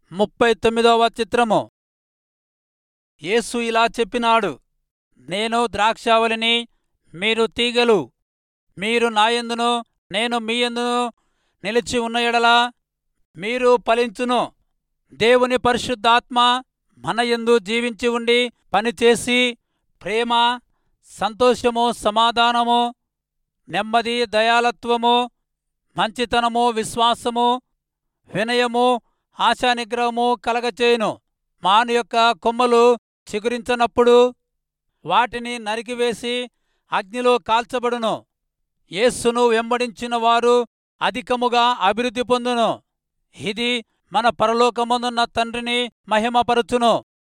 ముప్పై తొమ్మిదవ చిత్రము యేసు ఇలా చెప్పినాడు నేను ద్రాక్షావళిని మీరు తీగలు మీరు నాయందును నేను మీయందును నిలిచి ఉన్న ఎడల మీరు ఫలించును దేవుని పరిశుద్ధాత్మ మన యందు జీవించి ఉండి పనిచేసి ప్రేమ సంతోషము సమాధానము నెమ్మది దయాలత్వము మంచితనము విశ్వాసము వినయము ఆశానిగ్రహము కలగచేయును మాను యొక్క కొమ్మలు చిగురించనప్పుడు వాటిని నరికివేసి అగ్నిలో కాల్చబడును యేస్సును వెంబడించిన వారు అధికముగా అభివృద్ధి పొందును ఇది మన పరలోకమందున్న తండ్రిని మహిమపరచును